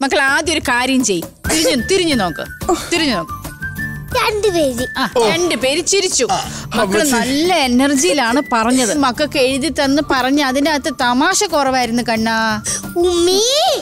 മക്കൾ ആദ്യം ഒരു കാര്യം ചെയ് തിരിഞ്ഞു തിരിഞ്ഞു നോക്ക് തിരിഞ്ഞു നോക്ക് രണ്ടുപേര് ആ രണ്ട് പേര് ചിരിച്ചു മക്കള് നല്ല എനർജിയിലാണ് പറഞ്ഞത് മക്കൾക്ക് എഴുതി തന്ന് പറഞ്ഞ് അതിന്റെ അകത്ത് തമാശ കുറവായിരുന്നു കണ്ണാ ഉമ്മീ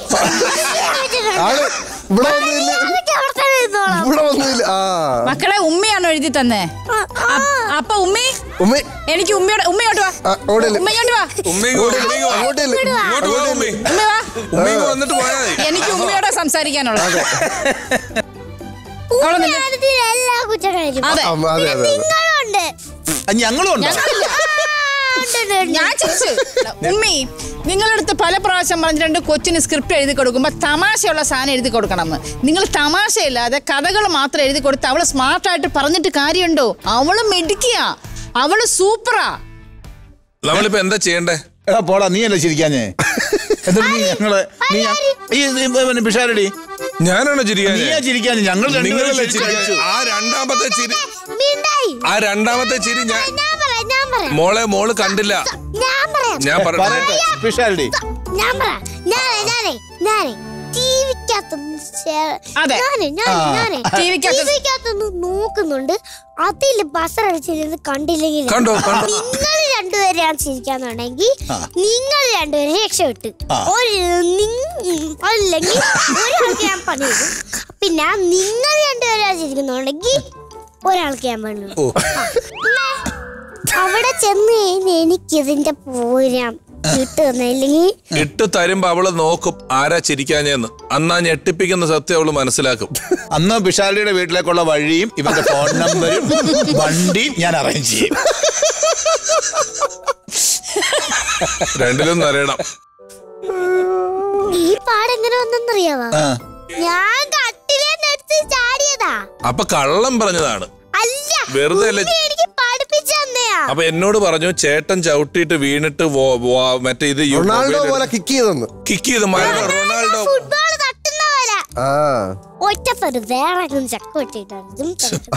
ആള് ഇവിടെ വന്നില്ല അതൊക്കെ അവിടെ തന്നെ ഇരുന്നോളാം. ഇവിടെ വന്നില്ല ആ മക്കളെ ഉമ്മയാണോ എഴുതി തന്നേ ആ, ആ. അ- അപ്പൊ ഉമ്മി ഉമ്മ എനിക്ക് ഉമ്മയോട് ഉമ്മയോട്ട് വാ ആ, ഓടില്ല. ഉമ്മയോട്ട് വാ ഉമ്മയും ഉമ്മയും അങ്ങോട്ടില്ല ഇങ്ങോട്ട് പോ ഉമ്മി ഉമ്മ വാ ഉമ്മയും വന്നിട്ട് പോയാ മതി എനിക്ക് ഉമ്മയോട് സംസാരിക്കാനുള്ളത് അവിടെ നില്ല്. ഞാനിതിൽ എല്ലാ കുറ്റം കഴിക്കും അതെ ആ, അതെ അതെ അതെ നിങ്ങളുണ്ട് ആ, ഞങ്ങളും ഉണ്ടോ ഞങ്ങളില്ല. ആ, ഉണ്ട്, ഉണ്ട്, ഉണ്ട്. ഞാൻ ചിരിച്ചു ഉമ്മി നിങ്ങളടുത്ത് പല പ്രാവശ്യം പറഞ്ഞിട്ടുണ്ട് കൊച്ചിന് സ്ക്രിപ്റ്റ് എഴുതി കൊടുക്കുമ്പോ തമാശയുള്ള സാധനം എഴുതി കൊടുക്കണം എന്ന് നിങ്ങൾ തമാശയില്ലാതെ കഥകൾ മാത്രം എഴുതി കൊടുത്ത് അവള് സ്മാർട്ടായിട്ട് പറഞ്ഞിട്ട് കാര്യമുണ്ടോ അവള് മെഡിക്കുക അവള് സൂപ്പറാ നമ്മളിപ്പോ എന്താ ചെയ്യണ്ടേ എടാ പോടാ നീ അല്ലേ ചിരിക്കാഞ്ഞേ എന്നിട്ട് നീ ഞങ്ങളെ നീ ഞ- ഈ ഈ പിന്നെ പിഷാരടി ഞാനാണോ ചിരിക്കാൻ നീയാ ചിരിക്കാഞ്ഞേ ഞങ്ങൾ നിങ്ങളല്ലേ രണ്ടുപേരും ചിരിക്കാൻ ചിരിച്ചു ആ രണ്ടാമത്തെ ചിരി മിണ്ടായി. ആ രണ്ടാമത്തെ ചിരി ഞാൻ ഞാൻ പറയാം ഞാൻ പറയാം മോളെ മോള് കണ്ടില്ല ഞാൻ പറയാം ഞാൻ പറഞ്ഞു പറയട്ടെ പിഷാരടി ഞാൻ പറയാം ഞാനേ ഞാനേ ഞാനേ ടിവിക്കകത്തൊന്ന് അതെ. ഞാനേ ഞാനേ ആ. ഞാനേ ടിവിക്കകത്ത് ടിവിക്കകത്തൊന്ന് നോക്കുന്നുണ്ട് അതിൽ ബസറടിച്ചിരുന്ന് കണ്ടില്ലെങ്കിൽ കണ്ടോ കണ്ടോ നിങ്ങൾ രണ്ടുപേരെയാണ് ചിരിക്കാന്നുണ്ടെങ്കിൽ നിങ്ങൾ രണ്ടുപേരെ രക്ഷപ്പെട്ടു ഒരു നിങ്- അല്ലെങ്കിൽ ഒരാൾക്ക് ഞാൻ പണി തരും പിന്നെ നിങ്ങൾ രണ്ടുപേരാ ചിരിക്കുന്നുണ്ടെങ്കിൽ ഒരാൾക്ക് ഞാൻ പണി തരും. ഓ ആ. അവിടെ ചെന്ന് കഴിഞ്ഞ് എനിക്ക് ഇതിന്റെ പൂരം കിട്ടുന്നില്ലെങ്കിൽ ഇട്ട് തരുമ്പോ അവള് നോക്കും ആരാ ചിരിക്കാഞ്ഞെന്ന് അന്നാ ഞെട്ടിപ്പിക്കുന്ന സത്യം അവള് മനസ്സിലാക്കും അന്ന് പിഷാരടിയുടെ വീട്ടിലേക്കുള്ള വഴിയും ഇവന്റെ ഫോൺ നമ്പരും വണ്ടിയും ഞാൻ അറേഞ്ച് ചെയ്യും രണ്ടിലും അറിയണം ഈ പാടെങ്ങനെ വന്നെന്നറിയാവോ ആ. ഞാൻ കട്ടിലേന്നെടുത്ത് ചാടിയതാ അപ്പൊ കള്ളം പറഞ്ഞതാണ് അല്ല വെറുതെ അല്ല ഉമ്മി എനിക്ക് പഠിപ്പിച്ചു തന്നെയാ അപ്പൊ എന്നോട് പറഞ്ഞു ചേട്ടൻ ചവിട്ടിയിട്ട് വീണിട്ട് വോ- വോ- മറ്റേ ഇത് യു- റൊണാൾഡോ മൊബൈൽ പോലെ കിക്ക് ചെയ്തെന്ന് കിക്ക് ചെയ്ത് മരണ റൊണാൾഡോ ഫുട്ബോൾ തട്ടുന്ന പോലെ ആ ഒറ്റപ്പത് വേറെ ചക്ക വെട്ടിയിട്ടാണ് ഇതും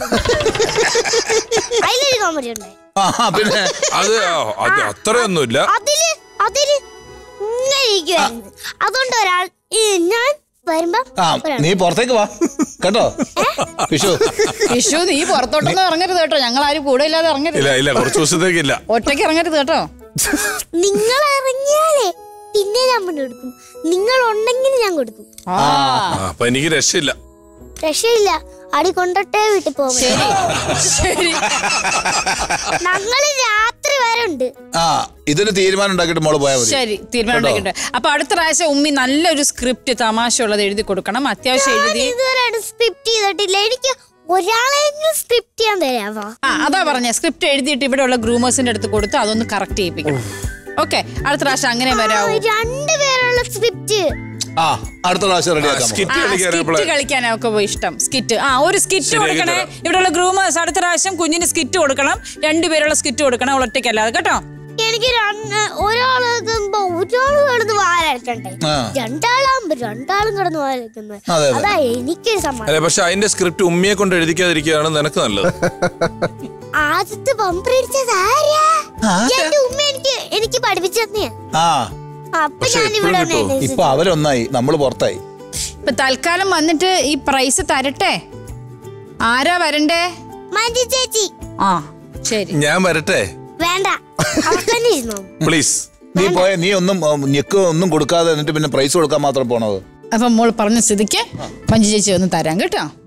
അതിലൊരു കോമഡി ഉണ്ടായി ആ പിന്നെ അത് അത് അത്രയൊന്നുമില്ല അതില് അതില് ഇങ്ങനെ ഇരിക്കുവായിരുന്നു അതുകൊണ്ട് ഒരാൾ ഈ ഞാൻ വരുമ്പോ ആ ഒരാൾ നീ പുറത്തേക്ക് വാ കേട്ടോ വിഷു വിഷു നീ പുറത്തോട്ടൊന്നും ഇറങ്ങരുത് കേട്ടോ ഞങ്ങൾ ആരും കൂടെ ഇല്ലാതെ ഇറങ്ങരുത് ഇല്ല ഇല്ല കുറച്ച് ദിവസത്തേക്കില്ല ഒറ്റയ്ക്ക് ഇറങ്ങരുത് കേട്ടോ നിങ്ങൾ ഇറങ്ങിയാലേ പിന്നെ ഞാൻ പണി കൊടുക്കും നിങ്ങൾ ഉണ്ടെങ്കിൽ ഞാൻ കൊടുക്കും ആ ആ, അപ്പൊ എനിക്ക് രക്ഷയില്ല രക്ഷയില്ല അടി കൊണ്ടിട്ടേ വീട്ടിൽ പോകും ശരി ശരി ഞങ്ങള് രാത്രി വരെ ഉണ്ട് ആ ഇതിന് തീരുമാനം ഉണ്ടാക്കിയിട്ട് മോള് പോയാൽ മതി ശരി തീരുമാനം ഉണ്ടാക്കിയിട്ട് അപ്പൊ അടുത്ത പ്രാവശ്യം ഉമ്മി നല്ലൊരു സ്ക്രിപ്റ്റ് തമാശ ഉള്ളത് എഴുതി കൊടുക്കണം അത്യാവശ്യം ഞാൻ എഴുതി ഇതുവരെ സ്ക്രിപ്റ്റ് ചെയ്തിട്ടില്ല എനിക്ക് ഒരാളെങ്കിലും സ്ക്രിപ്റ്റ് ചെയ്യാൻ തരാമോ ആ അതാ പറഞ്ഞ സ്ക്രിപ്റ്റ് എഴുതിയിട്ട് ഇവിടെയുള്ള ഗ്രൂമേഴ്സിന്റെ അടുത്ത് കൊടുത്ത് അതൊന്ന് കറക്റ്റ് ചെയ്യിപ്പിക്കണം ഓക്കെ അടുത്ത പ്രാവശ്യം അങ്ങനെ വരാവൂ രണ്ടുപേരുള്ള സ്ക്രിപ്റ്റ് ആ അടുത്ത പ്രാവശ്യം റെഡിയാക്കാം സ്കിറ്റ് ആ കളിക്കാനപ്പോഴേ സ്കിറ്റ് കളിക്കാനൊക്കെ പോയി ഇഷ്ടം സ്കിറ്റ് ആ ഒരു സ്കിറ്റ് ശരിയാക്കി കൊടുക്കണേ തരാം. ഇവിടെയുള്ള ഗ്രൂമേഴ്സ് അടുത്ത പ്രാവശ്യം കുഞ്ഞിന് സ്കിറ്റ് കൊടുക്കണം രണ്ടുപേരുള്ള സ്കിറ്റ് കൊടുക്കണം അവൾ ഒറ്റയ്ക്കല്ലാതെ കേട്ടോ എനിക്ക് രണ്ട് ഒരാള് നിൽക്കുമ്പോ ഒരാള് കിടന്ന് വാലടക്കണ്ടേ ആ. രണ്ടാളാകുമ്പോ രണ്ടാളും കിടന്ന് വാലടക്കുന്നത് അതെ, അതെ. അതാ എനിക്കൊരു സമാധാനം അല്ലെ പക്ഷെ അതിന്റെ സ്ക്രിപ്റ്റ് ഉമ്മിയെ കൊണ്ട് എഴുതിക്കാതിരിക്കുകയാണ് നിനക്ക് നല്ലത് ആദ്യത്തെ ബമ്പറടിച്ചത് ആരാ എന്റെ ഉമ്മ എനിക്ക് എനിക്ക് പഠിപ്പിച്ചു തന്നെയാ ആ അപ്പൊ പക്ഷെ ഞാൻ ഇവിടെ എപ്പോഴും കിട്ടുമോ? ഇപ്പൊ അവരൊന്നായി നമ്മള് പുറത്തായി ഇപ്പൊ തൽക്കാലം വന്നിട്ട് ഈ പ്രൈസ് തരട്ടെ ആരാ വരണ്ടേ മഞ്ജു ചേച്ചി ആ ശരി ഞാൻ വരട്ടെ വേണ്ട അവിടെ തന്നെ ഇരുന്നോ പ്ലീസ് നീ പോയ നീ ഒന്നും ഉം, ഞെക്ക് ഒന്നും കൊടുക്കാതെ എന്നിട്ട് പിന്നെ പ്രൈസ് കൊടുക്കാൻ മാത്രം പോണത് അപ്പൊ മോൾ പറഞ്ഞ സ്ഥിതിക്ക് മഞ്ജു ചേച്ചി ഒന്ന് തരാം കേട്ടോ